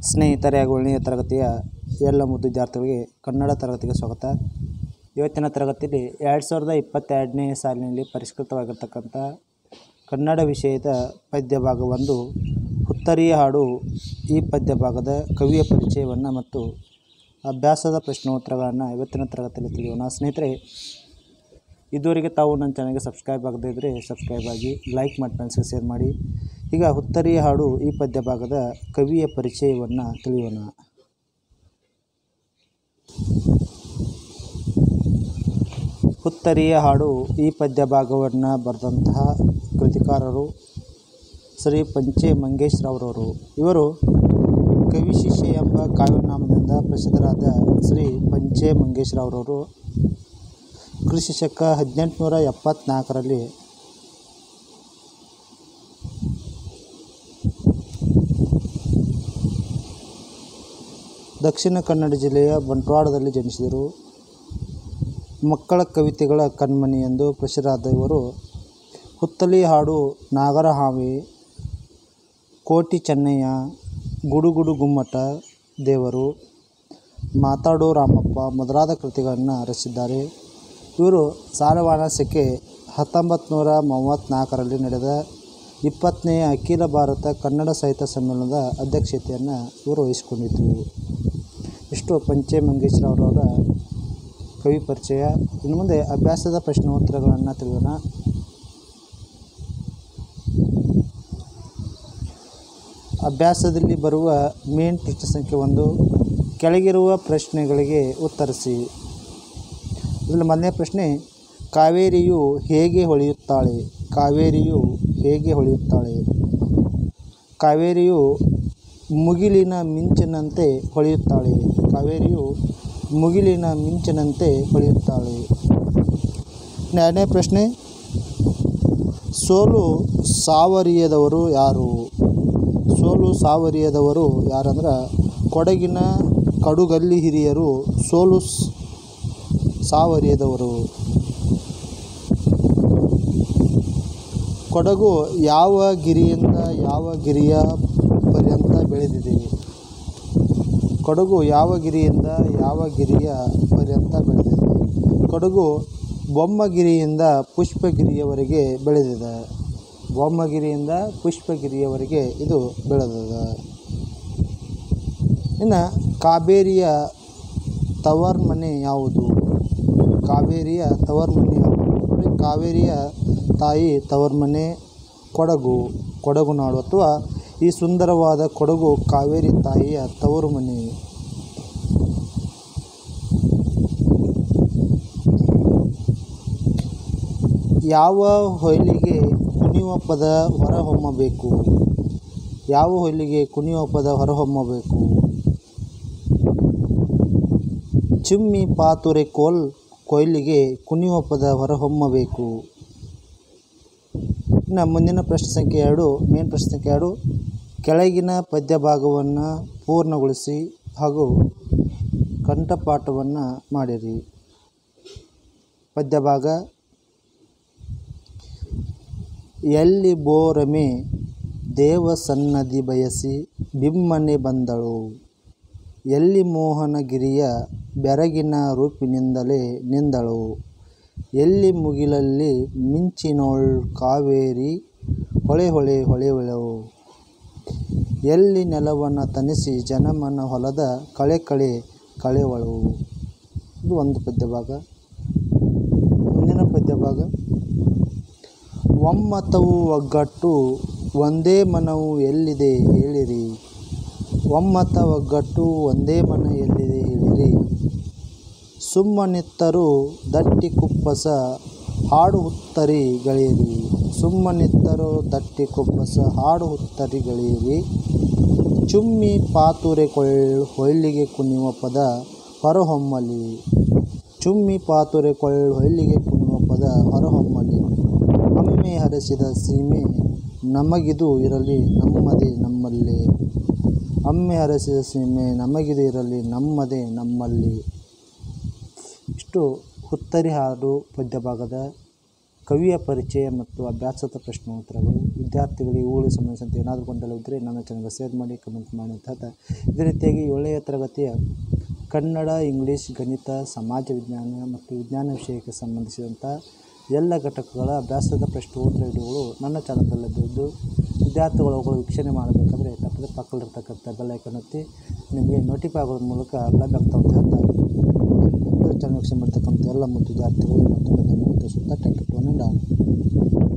ಸ್ನೇಹಿತರೆ ಹಾಗೂ ಏಳನೇ ತರಗತಿಯ ಎಲ್ಲ ಮುದ್ದು ವಿದ್ಯಾರ್ಥಿಗಳಿಗೆ ಕನ್ನಡ ತರಗತಿಗೆ ಸ್ವಾಗತ ಇವತ್ತಿನ ತರಗತಿಯಲ್ಲಿ ಎರಡು ಸಾವಿರದ ಇಪ್ಪತ್ತೆರಡನೇ ಸಾಲಿನಲ್ಲಿ ಪರಿಷ್ಕೃತವಾಗಿರ್ತಕ್ಕಂಥ ಕನ್ನಡ ವಿಷಯದ ಪದ್ಯ ಭಾಗ ಒಂದು ಹುತ್ತರಿಯ ಹಾಡು ಈ ಪದ್ಯ ಭಾಗದ ಕವಿಯ ಪರಿಚಯವನ್ನು ಮತ್ತು ಅಭ್ಯಾಸದ ಪ್ರಶ್ನೋತ್ತರಗಳನ್ನು ಇವತ್ತಿನ ತರಗತಿಯಲ್ಲಿ ತಿಳಿಯೋಣ ಸ್ನೇಹಿತರೆ ಇದುವರೆಗೆ ತಾವು ನನ್ನ ಚಾನಲ್ಗೆ ಸಬ್ಸ್ಕ್ರೈಬ್ ಆಗದೇ ಇದ್ದರೆ ಸಬ್ಸ್ಕ್ರೈಬ್ ಆಗಿ ಲೈಕ್ ಮಾಡಿ ಫ್ರೆಂಡ್ಸ್ಗೆ ಶೇರ್ ಮಾಡಿ ಈಗ ಹುತ್ತರಿಯ ಹಾಡು ಈ ಪದ್ಯ ಭಾಗದ ಕವಿಯ ಪರಿಚಯವನ್ನು ತಿಳಿಯೋಣ ಹುತ್ತರಿಯ ಹಾಡು ಈ ಪದ್ಯ ಭಾಗವನ್ನು ಬರೆದಂತಹ ಕೃತಿಕಾರರು ಶ್ರೀ ಪಂಚೆ ಮಂಗೇಶ್ರವರವರು ಇವರು ಕವಿ ಶಿಷ್ಯ ಎಂಬ ಕಾವ್ಯನಾಮದಿಂದ ಪ್ರಸಿದ್ಧರಾದ ಶ್ರೀ ಪಂಚೆ ಮಂಗೇಶ್ರವರವರು ಕೃಷಿ ಶಕ ಹದಿನೆಂಟುನೂರ ಎಪ್ಪತ್ತ್ನಾಲ್ಕರಲ್ಲಿ ದಕ್ಷಿಣ ಕನ್ನಡ ಜಿಲ್ಲೆಯ ಬಂಟ್ವಾಳದಲ್ಲಿ ಜನಿಸಿದರು ಮಕ್ಕಳ ಕವಿತೆಗಳ ಕಣ್ಮಣಿ ಎಂದು ಪ್ರಸಿದ್ಧರಾದ ಇವರು ಹುತ್ತಲಿ ಹಾಡು ನಾಗರಹಾವಿ ಕೋಟಿ ಚೆನ್ನಯ್ಯ ಗುಡುಗುಡು ಗುಮ್ಮಟ ದೇವರು ಮಾತಾಡೋ ರಾಮಪ್ಪ ಮೊದಲಾದ ಕೃತಿಗಳನ್ನು ರಚಿಸಿದ್ದಾರೆ ಇವರು ಸಾಲವಾನಸಕ್ಕೆ ಹತ್ತೊಂಬತ್ತು ನೂರ ಮೂವತ್ತ್ನಾಲ್ಕರಲ್ಲಿ ನಡೆದ ಇಪ್ಪತ್ತನೇ ಅಖಿಲ ಭಾರತ ಕನ್ನಡ ಸಾಹಿತ್ಯ ಸಮ್ಮೇಳನದ ಅಧ್ಯಕ್ಷತೆಯನ್ನು ಇವರು ವಹಿಸಿಕೊಂಡಿದ್ದರು ಇಷ್ಟು ಪಂಚೆ ಮಂಗೇಶ್ರವರವರ ಕವಿ ಪರಿಚಯ ಇನ್ನು ಮುಂದೆ ಅಭ್ಯಾಸದ ಪ್ರಶ್ನೋತ್ತರಗಳನ್ನು ತಿಳಿಯೋಣ ಅಭ್ಯಾಸದಲ್ಲಿ ಬರುವ ಮೇನ್ ಪ್ರಶ್ನೆ ಸಂಖ್ಯೆ ಒಂದು ಕೆಳಗಿರುವ ಪ್ರಶ್ನೆಗಳಿಗೆ ಉತ್ತರಿಸಿ ಇದರಲ್ಲಿ ಮೊದಲನೇ ಪ್ರಶ್ನೆ ಕಾವೇರಿಯು ಹೇಗೆ ಹೊಳೆಯುತ್ತಾಳೆ ಕಾವೇರಿಯು ಹೇಗೆ ಹೊಳೆಯುತ್ತಾಳೆ ಕಾವೇರಿಯು ಮುಗಿಲಿನ ಮಿಂಚಿನಂತೆ ಹೊಳೆಯುತ್ತಾಳೆ ಕಾವೇರಿಯು ಮುಗಿಲಿನ ಮಿಂಚಿನಂತೆ ಹೊಳೆಯುತ್ತಾಳೆ ಎರಡನೇ ಪ್ರಶ್ನೆ ಸೋಲು ಸಾವರಿಯದವರು ಯಾರು ಸೋಲು ಸಾವರಿಯದವರು ಯಾರಂದ್ರೆ ಕೊಡಗಿನ ಕಡುಗಲ್ಲಿ ಹಿರಿಯರು ಸೋಲು ಸ್- ಸಾವರಿಯದವರು ಕೊಡಗು ಯಾವ ಗಿರಿಯಿಂದ ಯಾವ ಗಿರಿಯ ಪರ್ಯಂತ ಬೆಳೆದಿದೆ ಕೊಡಗು ಯಾವ ಗಿರಿಯಿಂದ ಯಾವ ಗಿರಿಯ ಪರ್ಯಂತ ಬೆಳೆದಿದೆ ಕೊಡಗು ಬೊಮ್ಮಗಿರಿಯಿಂದ ಪುಷ್ಪಗಿರಿಯವರೆಗೆ ಬೆಳೆದಿದೆ ಬೊಮ್ಮಗಿರಿಯಿಂದ ಪುಷ್ಪಗಿರಿಯವರೆಗೆ ಇದು ಬೆಳೆದಿದೆ ಇನ್ನು ಕಾವೇರಿಯ ತವರ್ಮನೆ ಯಾವುದು ಕಾವೇರಿಯ ತವರ್ಮನೆ ಯಾವುದು ನೋಡಿ, ಕಾವೇರಿಯ ತಾಯಿ ತವರ್ಮನೆ ಕೊಡಗು ಕೊಡಗು ನಾಡು ಅಥವಾ ಈ ಸುಂದರವಾದ ಕೊಡಗು ಕಾವೇರಿ ತಾಯಿಯ ತವರು ಮನೆ ಯಾವ ಹೊಯ್ಲಿಗೆ ಕುಣಿಯುವ ಪದ ಹೊರಹೊಮ್ಮಬೇಕು ಯಾವ ಹೊಯ್ಲಿಗೆ ಕುಣಿಯುವ ಪದ ಹೊರಹೊಮ್ಮಬೇಕು ಚಿಮ್ಮಿ ಪಾತುರೆ ಕೋಲ್ ಕೊಯ್ಲಿಗೆ ಕುಣಿಯುವ ಪದ ಹೊರಹೊಮ್ಮಬೇಕು ಇನ್ನು ಮುಂದಿನ ಪ್ರಶ್ನೆ ಸಂಖ್ಯೆ ಎರಡು ಮೇನ್ ಪ್ರಶ್ನೆ ಸಂಖ್ಯೆ ಎರಡು ಕೆಳಗಿನ ಪದ್ಯ ಭಾಗವನ್ನು ಪೂರ್ಣಗೊಳಿಸಿ ಹಾಗೂ ಕಂಠಪಾಠವನ್ನು ಮಾಡಿರಿ ಪದ್ಯ ಭಾಗ ಎಲ್ಲಿ ಬೋರಮೆ ದೇವ ಸನ್ನದಿ ಬಯಸಿ ಬಿಮ್ಮನೆ ಬಂದಳು ಎಲ್ಲಿ ಮೋಹನಗಿರಿಯ ಬೆರಗಿನ ರೂಪಿನಿಂದಲೇ ನಿಂದಳು ಎಲ್ಲಿ ಮುಗಿಲಲ್ಲಿ ಮಿಂಚಿನೋಳ್ ಕಾವೇರಿ ಹೊಳೆ ಹೊಳೆ ಹೊಳೆವಳು ಎಲ್ಲಿ ನೆಲವನ್ನು ತನಿಸಿ ಜನಮನ ಹೊಲದ ಕಳೆ ಕಳೆ ಕಳೆವಳು ಇದು ಒಂದು ಪದ್ಯ ಭಾಗ ಮುಂದಿನ ಪದ್ಯ ಭಾಗ ಒಮ್ಮತವು ಒಗ್ಗಟ್ಟು ಒಂದೇ ಮನವು ಎಲ್ಲಿದೆ ಹೇಳಿರಿ ಒಮ್ಮತ ಒಗ್ಗಟ್ಟು ಒಂದೇ ಮನ ಎಲ್ಲಿದೆ ಹೇಳಿರಿ ಸುಮ್ಮನಿತ್ತರು ದಟ್ಟಿ ಕುಪ್ಪಸ ಹಾಡು ಹುತ್ತರಿಗಳಿರಿ ಸುಮ್ಮನಿತ್ತರು ದಟ್ಟಿ ಕುಪ್ಪಸ ಹಾಡು ಹುತ್ತರಿಗಳಿರಿ ಚುಮ್ಮಿ ಪಾತುರೆ ಕೊಳ್ಳ ಹೊಳ್ಳಿಗೆ ಕುಣಿಯುವ ಪದ ಹೊರಹೊಮ್ಮಲಿ ಚುಮ್ಮಿ ಪಾತುರೆ ಕೊಳ್ಳ ಹೊಳ್ಳಿಗೆ ಕುಣಿಯುವ ಪದ ಹೊರಹೊಮ್ಮಲಿ ಅಮ್ಮೆ ಹರಸಿದ ಸೀಮೆ ನಮಗಿದು ಇರಲಿ ನಮ್ಮದೇ ನಮ್ಮಲ್ಲೇ ಅಮ್ಮೆ ಹರಸಿದ ಸೀಮೆ ನಮಗಿದು ಇರಲಿ ನಮ್ಮದೇ ನಮ್ಮಲ್ಲಿ ಇಷ್ಟು ಹುತ್ತರಿ ಹಾಡು ಪದ್ಯ ಭಾಗದ ಕವಿಯ ಪರಿಚಯ ಮತ್ತು ಅಭ್ಯಾಸದ ಪ್ರಶ್ನೋತ್ತರಗಳು ವಿದ್ಯಾರ್ಥಿ ವಿದ್ಯಾರ್ಥಿಗಳಿಗೆ ಇವುಗಳಿಗೆ ಸಂಬಂಧಿಸಿದಂತೆ ಏನಾದರೂ ಗೊಂದಲವಿದ್ದರೆ ನನ್ನ ಚಾನಲ್ಗೆ ಶೇರ್ ಮಾಡಿ ಕಮೆಂಟ್ ಮಾಡಿ ಅಂತ ಹೇಳ್ತಾ ಇದೇ ರೀತಿಯಾಗಿ ಏಳನೆಯ ತರಗತಿಯ ಕನ್ನಡ ಇಂಗ್ಲೀಷ್ ಗಣಿತ ಸಮಾಜ ವಿಜ್ಞಾನ ಮತ್ತು ವಿಜ್ಞಾನ ವಿಷಯಕ್ಕೆ ಸಂಬಂಧಿಸಿದಂಥ ಎಲ್ಲ ಘಟಕಗಳ ಅಭ್ಯಾಸದ ಪ್ರಶ್ನೋತ್ತರ ವಿಡಿಯೋಗಳು ನನ್ನ ಚಾನಲ್ನಲ್ಲಿ ಲಭ್ಯವಿದ್ದು ವಿದ್ಯಾರ್ಥಿಗಳು ಅವುಗಳು ವೀಕ್ಷಣೆ ಮಾಡಬೇಕಾದ್ರೆ ತಪ್ಪದೆ ಪಕ್ಕದಲ್ಲಿರ್ತಕ್ಕಂಥ ಬೆಲ್ ಐಕನ್ ಒತ್ತಿ ನಿಮಗೆ ನೋಟಿಫೈ ಆಗೋದ್ರ ಮೂಲಕ ಲಭ್ಯ ಆಗ್ತಾ ಅಂತ ಹೇಳ್ತಾ ಚಾನಲ್ ವೀಕ್ಷಣೆ ಮಾಡ್ತಕ್ಕಂಥ ಎಲ್ಲ ಮತ್ತು ವಿದ್ಯಾರ್ಥಿಗಳಿಗೆ ಮತ್ತೊಂದು ಧನ್ಯವಾದ ತಿಳಿಸುತ್ತಾ ಥ್ಯಾಂಕ್ ಯು ಟು ಆನ್